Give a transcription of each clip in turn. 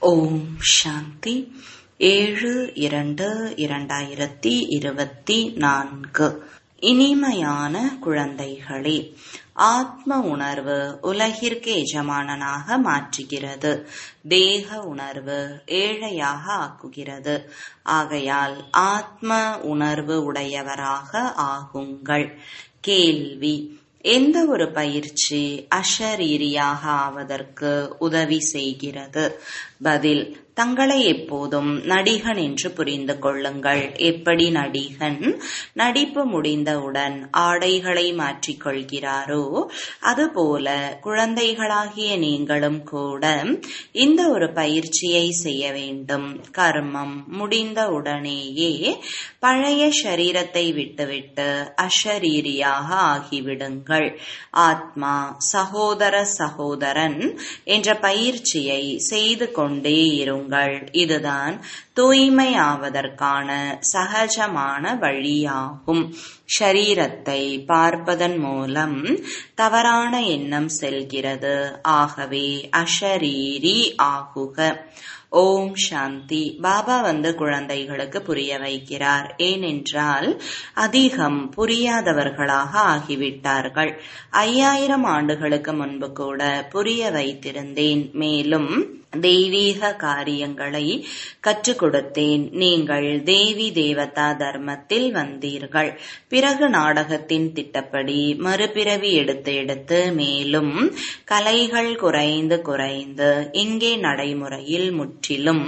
ஓம் சாந்தி ஏழு இரண்டு இரண்டாயிரத்தி இருபத்தி நான்கு இனிமையான குழந்தைகளே ஆத்ம உணர்வு உலகிற்கு எஜமானனாக மாற்றுகிறது தேக உணர்வு ஏழையாக ஆக்குகிறது ஆகையால் ஆத்ம உணர்வு உடையவராக ஆகுங்கள் கேள்வி எந்த ஒரு பயிற்சி அஷரீரியாக ஆவதற்கு உதவி செய்கிறது பதில் தங்களை எப்போதும் நடிகன் என்று புரிந்து கொள்ளுங்கள் எப்படி நடிகன் நடிப்பு முடிந்தவுடன் ஆடைகளை மாற்றிக்கொள்கிறாரோ அதுபோல குழந்தைகளாகிய நீங்களும் கூட இந்த ஒரு பயிற்சியை செய்ய வேண்டும் கர்மம் முடிந்தவுடனேயே பழைய சரீரத்தை விட்டுவிட்டு அஷரீரியாக ஆகிவிடுங்கள் ஆத்மா சகோதர சகோதரன் என்ற பயிற்சியை செய்து கொண்டே இருங்கள் இதுதான் தூய்மையாவதற்கான சகஜமான வழியாகும் ஷரீரத்தை பார்ப்பதன் மூலம் தவறான எண்ணம் செல்கிறது ஆகவே அஷரீரி ஆகுக ஓம் சாந்தி பாபா வந்து குழந்தைகளுக்கு புரிய வைக்கிறார் ஏனென்றால் அதிகம் புரியாதவர்களாக ஆகிவிட்டார்கள் ஐயாயிரம் ஆண்டுகளுக்கு முன்பு கூட புரிய வைத்திருந்தேன் மேலும் தெய்வீக காரியங்களை கற்றுக் கொடுத்தேன் நீங்கள் தேவி தேவதா தர்மத்தில் வந்தீர்கள் பிறகு நாடகத்தின் திட்டப்படி மறுபிறவி எடுத்து எடுத்து மேலும் கலைகள் குறைந்து குறைந்து இங்கே நடைமுறையில் முற்றிலும்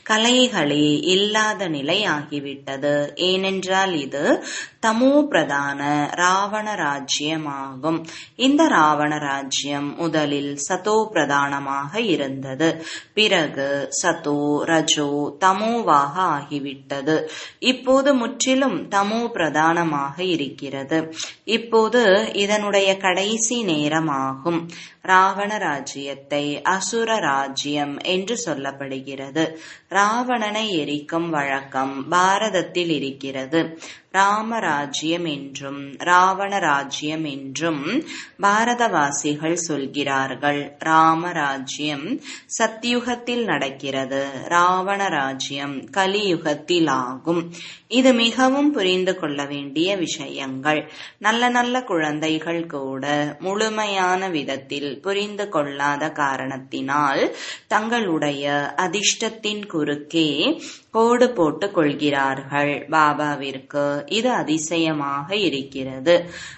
கலைகளே இல்லாத நிலை ஆகிவிட்டது ஏனென்றால் இது தமோ பிரதான ராவண ராஜ்யமாகும் இந்த ராவண ராஜ்யம் முதலில் சதோ பிரதானமாக இருந்தது பிறகு சதோ ரஜோ தமோவாக ஆகிவிட்டது இப்போது முற்றிலும் தமோ பிரதானமாக இருக்கிறது இப்போது இதனுடைய கடைசி நேரமாகும் ராவண ராஜ்யத்தை அசுர ராஜ்யம் என்று சொல்லப்படுகிறது ராவணனை எரிக்கும் வழக்கம் பாரதத்தில் இருக்கிறது ராமராஜ்யம் என்றும் ராவண ராஜ்யம் என்றும் பாரதவாசிகள் சொல்கிறார்கள் ராமராஜ்யம் சத்தியுகத்தில் நடக்கிறது ராவண ராஜ்யம் கலியுகத்தில் ஆகும் இது மிகவும் புரிந்து கொள்ள வேண்டிய விஷயங்கள் நல்ல நல்ல குழந்தைகள் கூட முழுமையான விதத்தில் புரிந்து கொள்ளாத காரணத்தினால் தங்களுடைய அதிர்ஷ்டத்தின் குறுக்கே கோடு போட்டுக் கொள்கிறார்கள் பாபாவிற்கு இது அதிசயமாக இருக்கிறது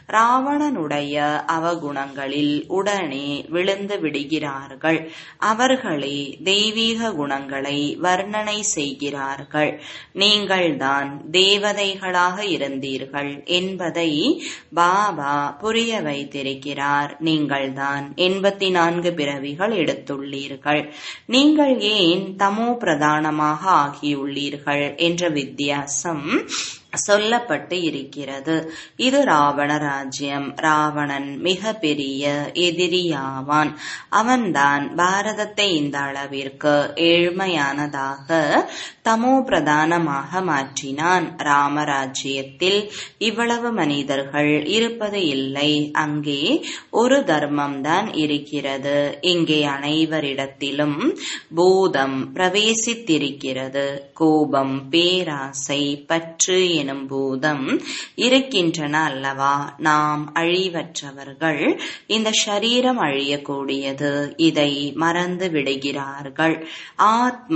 ராவணனுடைய அவகுணங்களில் உடனே விழுந்து விடுகிறார்கள் அவர்களே தெய்வீக குணங்களை வர்ணனை செய்கிறார்கள் நீங்கள்தான் தேவதைகளாக இருந்தீர்கள் என்பதை பாபா புரிய வைத்திருக்கிறார் நீங்கள்தான் எண்பத்தி நான்கு பிறவிகள் எடுத்துள்ளீர்கள் நீங்கள் ஏன் தமோ பிரதானமாக ஆகியுள்ளீர்கள் என்ற வித்தியாசம் சொல்லப்பட்டு இருக்கிறது இது ராவண ராஜ்யம் ராவணன் மிக பெரிய எதிரியாவான் அவன்தான் பாரதத்தை இந்த அளவிற்கு ஏழ்மையானதாக தமோ பிரதானமாக மாற்றினான் ராமராஜ்யத்தில் இவ்வளவு மனிதர்கள் இருப்பது இல்லை அங்கே ஒரு தர்மம் தான் இருக்கிறது இங்கே அனைவரிடத்திலும் பூதம் பிரவேசித்திருக்கிறது கோபம் பேராசை பற்று எனும் பூதம் இருக்கின்றன அல்லவா நாம் அழிவற்றவர்கள் இந்த சரீரம் அழியக்கூடியது இதை மறந்து விடுகிறார்கள் ஆத்ம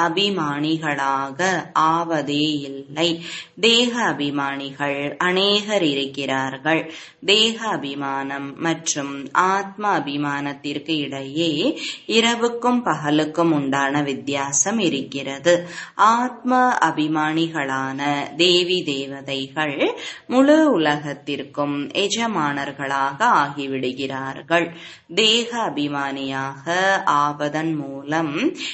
அபிமானிகளாக ஆவதே இல்லை தேக அபிமானிகள் அநேகர் இருக்கிறார்கள் தேக அபிமானம் மற்றும் ஆத்ம அபிமானத்திற்கு இடையே இரவுக்கும் பகலுக்கும் உண்டான வித்தியாசம் இருக்கிறது ஆத்ம அபிமானிகளான தேவி தேவதைகள் முழு உலகத்திற்கும் எஜமானர்களாக ஆகிவிடுகிறார்கள் தேக அபிமானியாக ஆவதன் மூலம்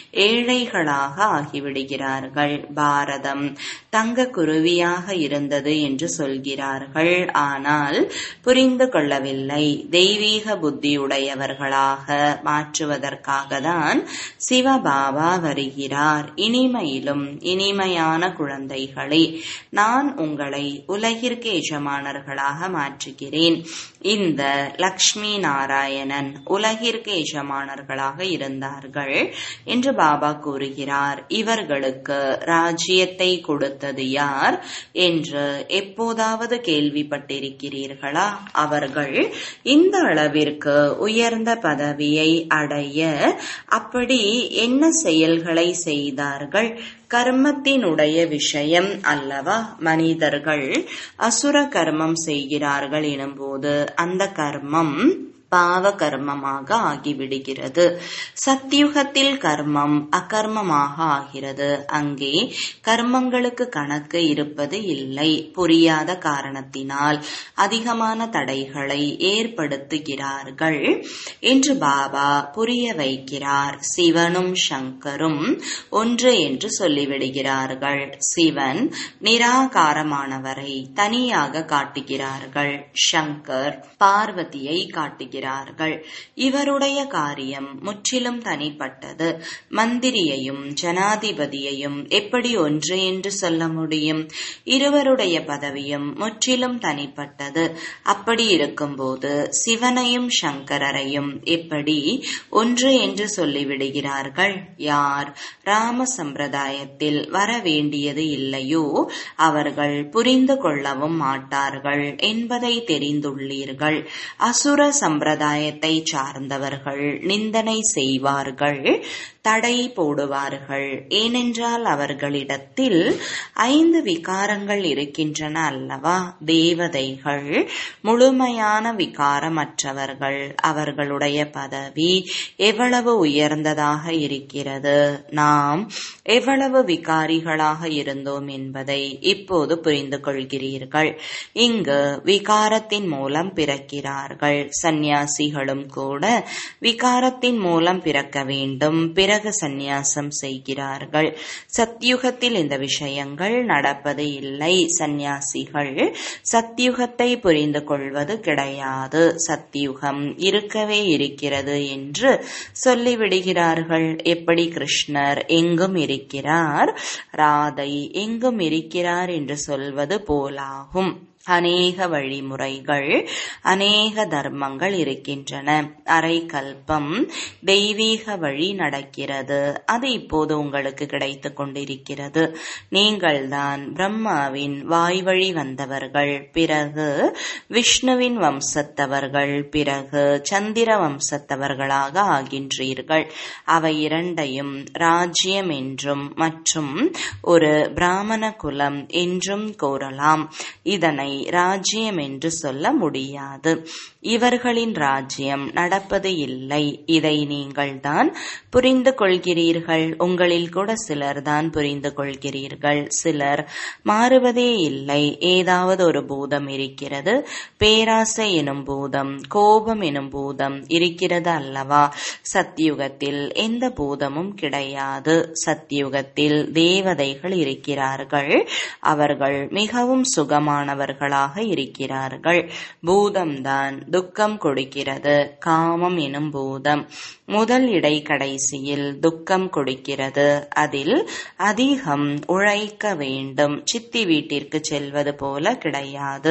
ஏழைகளாக ஆகிவிடுகிறார்கள் பாரதம் தங்க குருவியாக இருந்தது என்று சொல்கிறார்கள் ஆனால் புரிந்து கொள்ளவில்லை தெய்வீக புத்தியுடையவர்களாக மாற்றுவதற்காக தான் சிவபாபா வருகிறார் இனிமையிலும் இனிமையான குழந்தைகளே நான் உங்களை உலகிற்கு எஜமானர்களாக மாற்றுகிறேன் இந்த லக்ஷ்மி நாராயணன் உலகிற்கு எஜமானர்களாக இருந்தார்கள் என்று பாபா கூறுகிறார் இவர்களுக்கு ராஜ்யத்தை கொடுத்தது யார் என்று எப்போதாவது கேள்விப்பட்டிருக்கிறீர்களா அவர்கள் இந்த அளவிற்கு உயர்ந்த பதவியை அடைய அப்படி என்ன செயல்களை செய்தார்கள் கர்மத்தினுடைய விஷயம் அல்லவா மனிதர்கள் அசுர கர்மம் செய்கிறார்கள் எனும்போது அந்த கர்மம் பாவ கர்மமாக ஆகிவிடுகிறது சத்தியுகத்தில் கர்மம் அகர்மமாக ஆகிறது அங்கே கர்மங்களுக்கு கணக்கு இருப்பது இல்லை புரியாத காரணத்தினால் அதிகமான தடைகளை ஏற்படுத்துகிறார்கள் என்று பாபா புரிய வைக்கிறார் சிவனும் சங்கரும் ஒன்று என்று சொல்லிவிடுகிறார்கள் சிவன் நிராகாரமானவரை தனியாக காட்டுகிறார்கள் சங்கர் பார்வதியை காட்டுகிறார் இருக்கிறார்கள் இவருடைய காரியம் முற்றிலும் தனிப்பட்டது மந்திரியையும் ஜனாதிபதியையும் எப்படி ஒன்று என்று சொல்ல முடியும் இருவருடைய பதவியும் முற்றிலும் தனிப்பட்டது அப்படி இருக்கும்போது சிவனையும் சங்கரரையும் எப்படி ஒன்று என்று சொல்லிவிடுகிறார்கள் யார் ராம சம்பிரதாயத்தில் வர வேண்டியது இல்லையோ அவர்கள் புரிந்து கொள்ளவும் மாட்டார்கள் என்பதை தெரிந்துள்ளீர்கள் அசுர சம்பிரதாய சம்பிரதாயத்தை சார்ந்தவர்கள் நிந்தனை செய்வார்கள் தடை போடுவார்கள் ஏனென்றால் அவர்களிடத்தில் ஐந்து விகாரங்கள் இருக்கின்றன அல்லவா தேவதைகள் முழுமையான விகாரமற்றவர்கள் அவர்களுடைய பதவி எவ்வளவு உயர்ந்ததாக இருக்கிறது நாம் எவ்வளவு விகாரிகளாக இருந்தோம் என்பதை இப்போது புரிந்து கொள்கிறீர்கள் இங்கு விகாரத்தின் மூலம் பிறக்கிறார்கள் சந்நியாசிகளும் கூட விகாரத்தின் மூலம் பிறக்க வேண்டும் பிறகு சந்நியாசம் செய்கிறார்கள் சத்யுகத்தில் இந்த விஷயங்கள் நடப்பது இல்லை சந்நியாசிகள் சத்யுகத்தை புரிந்து கொள்வது கிடையாது சத்யுகம் இருக்கவே இருக்கிறது என்று சொல்லிவிடுகிறார்கள் எப்படி கிருஷ்ணர் எங்கும் இருக்கிறார் ராதை எங்கும் இருக்கிறார் என்று சொல்வது போலாகும் அநேக வழிமுறைகள் அநேக தர்மங்கள் இருக்கின்றன அரை கல்பம் தெய்வீக வழி நடக்கிறது அது இப்போது உங்களுக்கு கிடைத்து கொண்டிருக்கிறது நீங்கள்தான் பிரம்மாவின் வாய் வழி வந்தவர்கள் பிறகு விஷ்ணுவின் வம்சத்தவர்கள் பிறகு சந்திர வம்சத்தவர்களாக ஆகின்றீர்கள் அவை இரண்டையும் ராஜ்யம் என்றும் மற்றும் ஒரு பிராமண குலம் என்றும் கூறலாம் இதனை ராஜ்யம் என்று சொல்ல முடியாது இவர்களின் ராஜ்யம் நடப்பது இல்லை இதை நீங்கள் தான் புரிந்து கொள்கிறீர்கள் உங்களில் கூட சிலர் தான் புரிந்து கொள்கிறீர்கள் சிலர் மாறுவதே இல்லை ஏதாவது ஒரு பூதம் இருக்கிறது பேராசை எனும் பூதம் கோபம் எனும் பூதம் இருக்கிறது அல்லவா சத்தியுகத்தில் எந்த பூதமும் கிடையாது சத்தியுகத்தில் தேவதைகள் இருக்கிறார்கள் அவர்கள் மிகவும் சுகமானவர்கள் உள்ளவர்களாக இருக்கிறார்கள் பூதம்தான் துக்கம் கொடுக்கிறது காமம் எனும் பூதம் முதல் இடை கடைசியில் துக்கம் கொடுக்கிறது அதில் அதிகம் உழைக்க வேண்டும் சித்தி வீட்டிற்கு செல்வது போல கிடையாது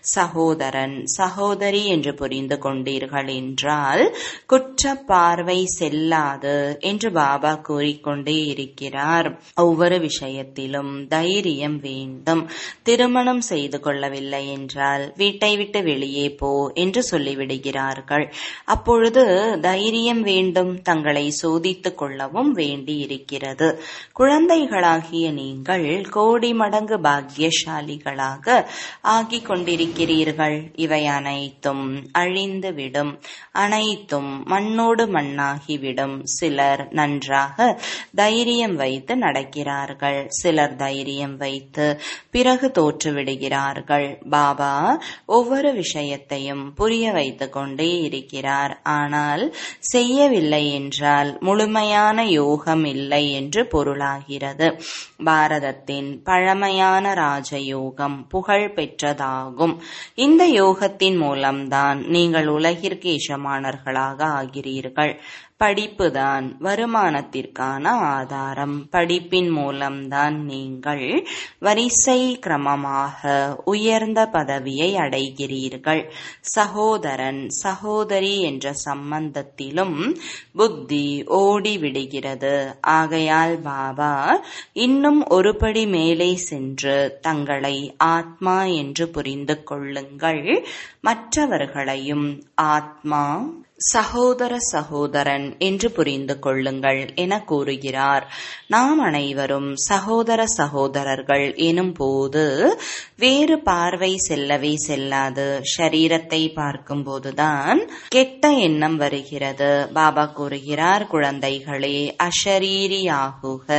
சகோதரன் சகோதரி என்று புரிந்து கொண்டீர்கள் என்றால் குற்ற பார்வை செல்லாது என்று பாபா கூறிக்கொண்டே இருக்கிறார் ஒவ்வொரு விஷயத்திலும் தைரியம் வேண்டும் திருமணம் செய்து கொள்ளவில்லை என்றால் வீட்டை விட்டு வெளியே போ என்று சொல்லிவிடுகிறார்கள் அப்பொழுது தைரியம் வேண்டும் தங்களை சோதித்துக் கொள்ளவும் வேண்டி இருக்கிறது குழந்தைகளாகிய நீங்கள் கோடி மடங்கு பாக்கியசாலிகளாக ஆகிக் கொண்டிருக்கிறீர்கள் இவை அனைத்தும் அழிந்துவிடும் அனைத்தும் மண்ணோடு மண்ணாகிவிடும் சிலர் நன்றாக தைரியம் வைத்து நடக்கிறார்கள் சிலர் தைரியம் வைத்து பிறகு தோற்றுவிடுகிறார்கள் பாபா ஒவ்வொரு விஷயத்தையும் புரிய வைத்துக் கொண்டே இருக்கிறார் ஆனால் செய்யவில்லை என்றால் முழுமையான யோகம் இல்லை என்று பொருளாகிறது பாரதத்தின் பழமையான ராஜயோகம் புகழ் பெற்றதாகும் இந்த யோகத்தின் மூலம்தான் நீங்கள் உலகிற்கு எஜமானர்களாக ஆகிறீர்கள் படிப்புதான் வருமானத்திற்கான ஆதாரம் படிப்பின் மூலம்தான் நீங்கள் வரிசை கிரமமாக உயர்ந்த பதவியை அடைகிறீர்கள் சகோதரன் சகோதரி என்ற சம்பந்தத்திலும் புத்தி ஓடி விடுகிறது ஆகையால் பாபா இன்னும் ஒருபடி மேலே சென்று தங்களை ஆத்மா என்று புரிந்து கொள்ளுங்கள் மற்றவர்களையும் ஆத்மா சகோதர சகோதரன் என்று புரிந்து கொள்ளுங்கள் என கூறுகிறார் நாம் அனைவரும் சகோதர சகோதரர்கள் எனும் போது வேறு பார்வை செல்லவே செல்லாது ஷரீரத்தை பார்க்கும் போதுதான் கெட்ட எண்ணம் வருகிறது பாபா கூறுகிறார் குழந்தைகளே அஷரீரி ஆகுக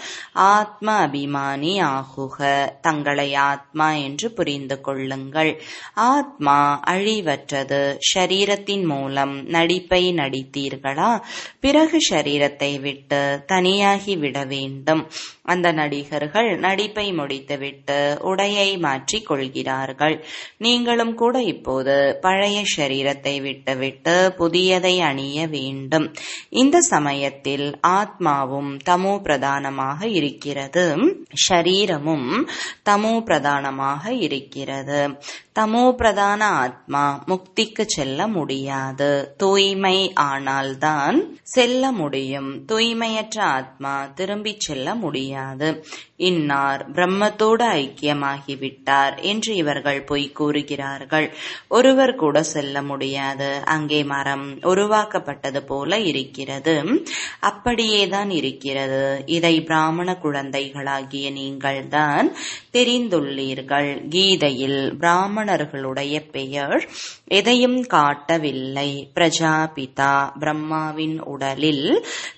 ஆத்ம அபிமானி ஆகுக தங்களை ஆத்மா என்று புரிந்து கொள்ளுங்கள் ஆத்மா அழிவற்றது ஷரீரத்தின் மூலம் நடிப்பை நடித்தீர்களா பிறகு ஷரீரத்தை விட்டு தனியாகி விட வேண்டும் அந்த நடிகர்கள் நடிப்பை முடித்துவிட்டு உடையை மாற்றிக் கொள்கிறார்கள் நீங்களும் கூட இப்போது பழைய ஷரீரத்தை விட்டுவிட்டு புதியதை அணிய வேண்டும் இந்த சமயத்தில் ஆத்மாவும் தமோ பிரதானமாக இருக்கிறது ஷரீரமும் தமோ பிரதானமாக இருக்கிறது தமோ பிரதான ஆத்மா முக்திக்கு செல்ல முடியாது தூய்மை ஆனால்தான் செல்ல முடியும் தூய்மையற்ற ஆத்மா திரும்பிச் செல்ல முடியாது இன்னார் பிரம்மத்தோடு ஐக்கியமாகிவிட்டார் என்று இவர்கள் பொய் கூறுகிறார்கள் ஒருவர் கூட செல்ல முடியாது அங்கே மரம் உருவாக்கப்பட்டது போல இருக்கிறது அப்படியேதான் இருக்கிறது இதை பிராமண குழந்தைகளாகிய நீங்கள்தான் தெரிந்துள்ளீர்கள் கீதையில் பிராமணர்களுடைய பெயர் எதையும் காட்டவில்லை பிரஜாபிதா பிரம்மாவின் உடலில்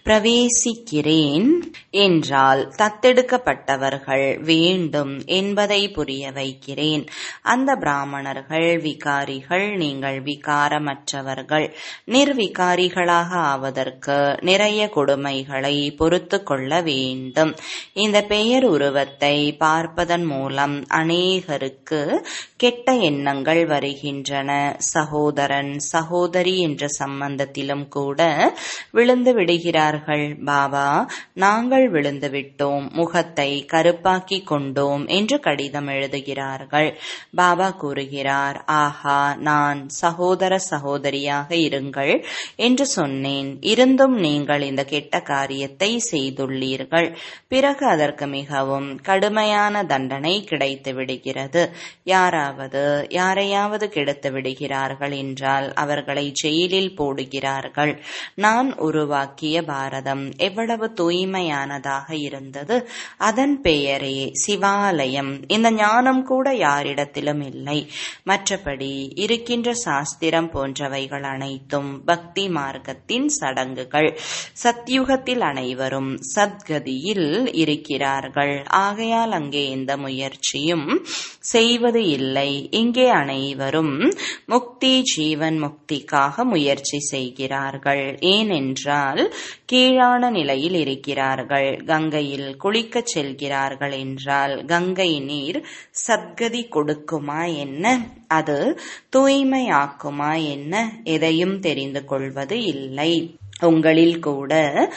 பிரவேசிக்கிறேன் என்றால் தத்தெடுக்கப்பட்டவர்கள் வேண்டும் என்பதை புரிய வைக்கிறேன் அந்த பிராமணர்கள் விகாரிகள் நீங்கள் விகாரமற்றவர்கள் நிர்விகாரிகளாக ஆவதற்கு நிறைய கொடுமைகளை பொறுத்து கொள்ள வேண்டும் இந்த பெயர் உருவத்தை பார்ப்பதன் மூலம் அநேகருக்கு கெட்ட எண்ணங்கள் வருகின்றன சகோதரன் சகோதரி என்ற சம்பந்தத்திலும் கூட விழுந்து விடுகிறார்கள் பாபா நாங்கள் விழுந்து விட்டோம் முகத்தை கருப்பாக்கி கொண்டோம் என்று கடிதம் எழுதுகிறார்கள் பாபா கூறுகிறார் ஆஹா நான் சகோதர சகோதரியாக இருங்கள் என்று சொன்னேன் இருந்தும் நீங்கள் இந்த கெட்ட காரியத்தை செய்துள்ளீர்கள் பிறகு அதற்கு மிகவும் கடுமையான தண்டனை கிடைத்து விடுகிறது யாராவது யாரையாவது கெடுத்து விடுகிறார்கள் என்றால் அவர்களை ஜெயிலில் போடுகிறார்கள் நான் உருவாக்கிய பாரதம் எவ்வளவு தூய்மையானதாக இருந்தது அதன் பெயரே சிவாலயம் இந்த ஞானம் கூட யாரிடத்திலும் இல்லை மற்றபடி இருக்கின்ற சாஸ்திரம் போன்றவைகள் அனைத்தும் பக்தி மார்க்கத்தின் சடங்குகள் சத்யுகத்தில் அனைவரும் சத்கதியில் இருக்கிறார்கள் ஆகையால் அங்கே எந்த முயற்சியும் செய்வது இல்லை இங்கே அனைவரும் முக்தி ஜீவன் முக்திக்காக முயற்சி செய்கிறார்கள் ஏனென்றால் கீழான நிலையில் இருக்கிறார்கள் கங்கையில் குளிக்கச் செல்கிறார்கள் என்றால் கங்கை நீர் சத்கதி கொடுக்குமா என்ன அது தூய்மையாக்குமா என்ன எதையும் தெரிந்து கொள்வது இல்லை உங்களில் கூட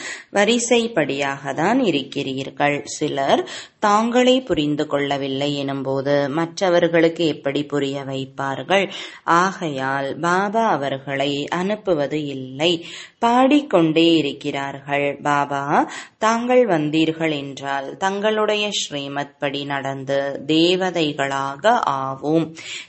வரிசைப்படியாக தான் இருக்கிறீர்கள் சிலர் தாங்களே புரிந்து கொள்ளவில்லை எனும்போது மற்றவர்களுக்கு எப்படி புரிய வைப்பார்கள் ஆகையால் பாபா அவர்களை அனுப்புவது இல்லை பாடிக்கொண்டே இருக்கிறார்கள் பாபா தாங்கள் வந்தீர்கள் என்றால் தங்களுடைய ஸ்ரீமத் படி நடந்து தேவதைகளாக ஆவோம்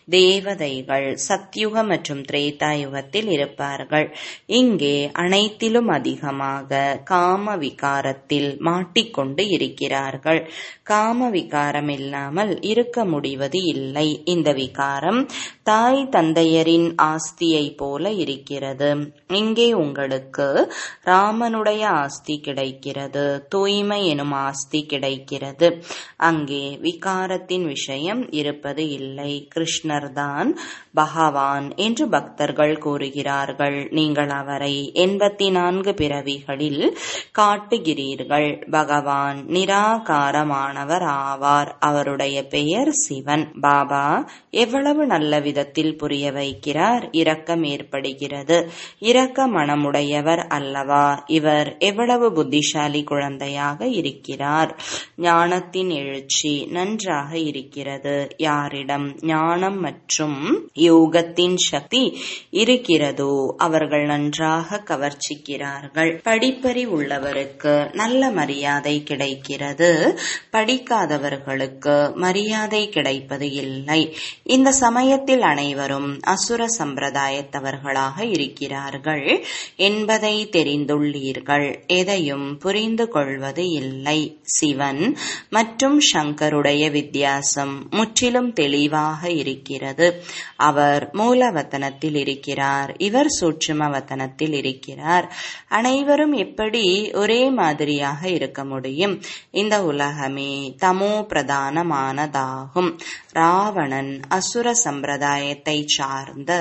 தேவதைகள் சத்யுக மற்றும் திரேதாயுகத்தில் இருப்பார்கள் இங்கே அனைத்திலும் அதிகமாக காம விகாரத்தில் மாட்டிக்கொண்டு இருக்கிறார்கள் காம விகாரம் இல்லாமல் இருக்க முடிவது இல்லை இந்த விகாரம் தாய் தந்தையரின் ஆஸ்தியை போல இருக்கிறது இங்கே உங்களுக்கு ராமனுடைய ஆஸ்தி கிடைக்கிறது தூய்மை எனும் ஆஸ்தி கிடைக்கிறது அங்கே விகாரத்தின் விஷயம் இருப்பது இல்லை கிருஷ்ணர் தான் பகவான் என்று பக்தர்கள் கூறுகிறார்கள் நீங்கள் அவரை எண்பத்தி நான்கு பிறவிகளில் காட்டுகிறீர்கள் பகவான் நிராகாரமான சக்தியானவர் ஆவார் அவருடைய பெயர் சிவன் பாபா எவ்வளவு நல்ல விதத்தில் புரிய வைக்கிறார் இரக்கம் ஏற்படுகிறது இரக்க மனமுடையவர் அல்லவா இவர் எவ்வளவு புத்திசாலி குழந்தையாக இருக்கிறார் ஞானத்தின் எழுச்சி நன்றாக இருக்கிறது யாரிடம் ஞானம் மற்றும் யோகத்தின் சக்தி இருக்கிறதோ அவர்கள் நன்றாக கவர்ச்சிக்கிறார்கள் படிப்பறி உள்ளவருக்கு நல்ல மரியாதை கிடைக்கிறது படிக்காதவர்களுக்கு மரியாதை கிடைப்பது இல்லை இந்த சமயத்தில் அனைவரும் அசுர சம்பிரதாயத்தவர்களாக இருக்கிறார்கள் என்பதை தெரிந்துள்ளீர்கள் எதையும் புரிந்து கொள்வது இல்லை சிவன் மற்றும் சங்கருடைய வித்தியாசம் முற்றிலும் தெளிவாக இருக்கிறது அவர் மூலவத்தனத்தில் இருக்கிறார் இவர் சூட்சும வத்தனத்தில் இருக்கிறார் அனைவரும் எப்படி ஒரே மாதிரியாக இருக்க முடியும் இந்த உலகமே தமோ பிரதானமானதாகும் ராவணன் அசுர சம்பிரதாயத்தை சார்ந்த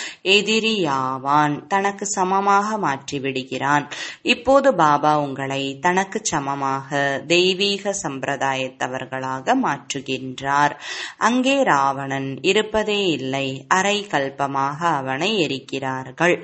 எதிரியாவான் தனக்கு சமமாக மாற்றிவிடுகிறான் இப்போது பாபா உங்களை தனக்கு சமமாக தெய்வீக சம்பிரதாயத்தவர்களாக மாற்றுகின்றார் அங்கே ராவணன் இருப்பதே இல்லை அரை கல்பமாக அவனை எரிக்கிறார்கள்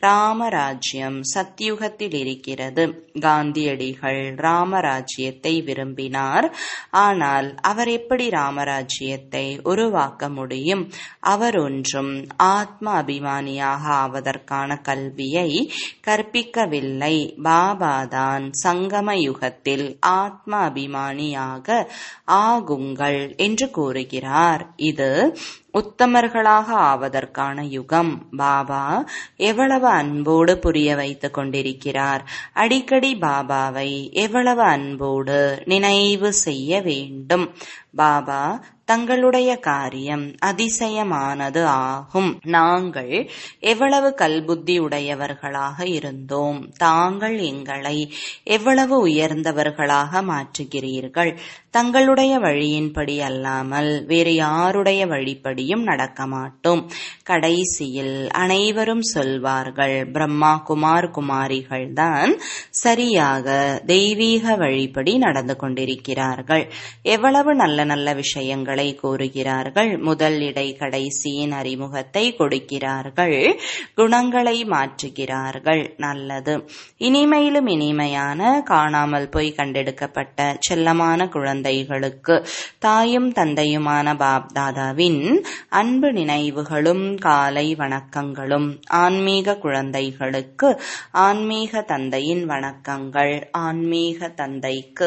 ராமராஜ்யம் சத்யுகத்தில் இருக்கிறது காந்தியடிகள் ராமராஜ்யத்தை விரும்பினார் ஆனால் அவர் எப்படி ராமராஜ்யத்தை உருவாக்க முடியும் அவர் ஒன்றும் ஆத்ம அபிமானியாக ஆவதற்கான கல்வியை கற்பிக்கவில்லை பாபாதான் சங்கம யுகத்தில் ஆத்ம அபிமானியாக ஆகுங்கள் என்று கூறுகிறார் இது உத்தமர்களாக ஆவதற்கான யுகம் பாபா எவ்வளவு அன்போடு புரிய வைத்துக் கொண்டிருக்கிறார் அடிக்கடி பாபாவை எவ்வளவு அன்போடு நினைவு செய்ய வேண்டும் பாபா தங்களுடைய காரியம் அதிசயமானது ஆகும் நாங்கள் எவ்வளவு கல்புத்தி உடையவர்களாக இருந்தோம் தாங்கள் எங்களை எவ்வளவு உயர்ந்தவர்களாக மாற்றுகிறீர்கள் தங்களுடைய வழியின்படி அல்லாமல் வேறு யாருடைய வழிப்படியும் நடக்க மாட்டோம் கடைசியில் அனைவரும் சொல்வார்கள் பிரம்மா குமார் குமாரிகள் தான் சரியாக தெய்வீக வழிப்படி நடந்து கொண்டிருக்கிறார்கள் எவ்வளவு நல்ல நல்ல விஷயங்களை கூறுகிறார்கள் முதல் இடை கடைசியின் அறிமுகத்தை கொடுக்கிறார்கள் குணங்களை மாற்றுகிறார்கள் நல்லது இனிமையிலும் இனிமையான காணாமல் போய் கண்டெடுக்கப்பட்ட செல்லமான குழந்தைகளுக்கு தாயும் தந்தையுமான பாப் தாதாவின் அன்பு நினைவுகளும் காலை வணக்கங்களும் ஆன்மீக குழந்தைகளுக்கு ஆன்மீக தந்தையின் வணக்கங்கள் ஆன்மீக தந்தைக்கு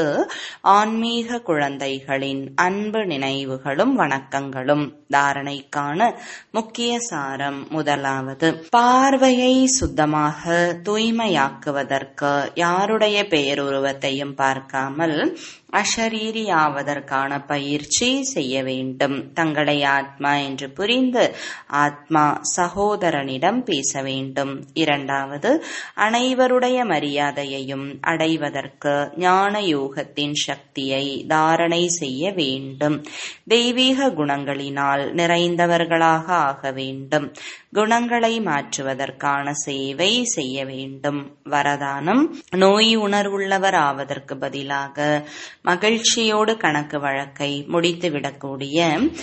ஆன்மீக குழந்தைகளின் அன்பு நினைவுகளும் வணக்கங்களும் தாரணைக்கான முக்கிய சாரம் முதலாவது பார்வையை சுத்தமாக தூய்மையாக்குவதற்கு யாருடைய பெயருருவத்தையும் பார்க்காமல் அஷரீரி ஆவதற்கான பயிற்சி செய்ய வேண்டும் தங்களை ஆத்மா என்று புரிந்து ஆத்மா சகோதரனிடம் பேச வேண்டும் இரண்டாவது அனைவருடைய மரியாதையையும் அடைவதற்கு ஞான யோகத்தின் சக்தியை தாரணை செய்ய வேண்டும் தெய்வீக குணங்களினால் நிறைந்தவர்களாக ஆக வேண்டும் குணங்களை மாற்றுவதற்கான சேவை செய்ய வேண்டும் வரதானம் நோய் உணர்வுள்ளவர் ஆவதற்கு பதிலாக மகிழ்ச்சியோடு கணக்கு வழக்கை முடித்துவிடக்கூடிய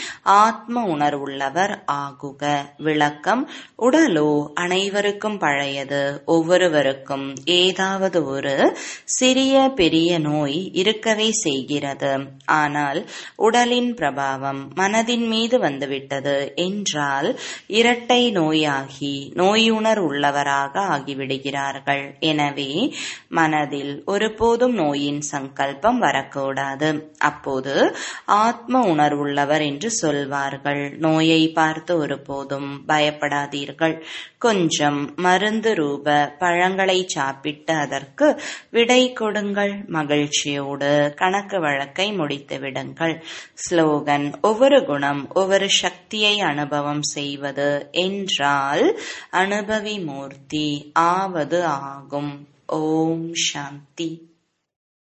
ஆத்ம உணர்வுள்ளவர் ஆகுக விளக்கம் உடலோ அனைவருக்கும் பழையது ஒவ்வொருவருக்கும் ஏதாவது ஒரு சிறிய பெரிய நோய் இருக்கவே செய்கிறது ஆனால் உடலின் பிரபாவம் மனதின் மீது வந்துவிட்டது என்றால் இரட்டை நோயாகி நோயுணர் உள்ளவராக ஆகிவிடுகிறார்கள் எனவே மனதில் ஒருபோதும் நோயின் சங்கல்பம் வரக்கூடாது அப்போது ஆத்ம உணர்வுள்ளவர் என்று சொல்வார்கள் நோயை பார்த்து ஒருபோதும் பயப்படாதீர்கள் கொஞ்சம் மருந்து ரூப பழங்களை சாப்பிட்டு அதற்கு விடை கொடுங்கள் மகிழ்ச்சியோடு கணக்கு வழக்கை முடித்து விடுங்கள் ஸ்லோகன் ஒவ்வொரு குணம் ஒவ்வொரு சக்தியை அனுபவம் செய்வது என்றால் அனுபவி மூர்த்தி ஆவது ஆகும் ஓம் சாந்தி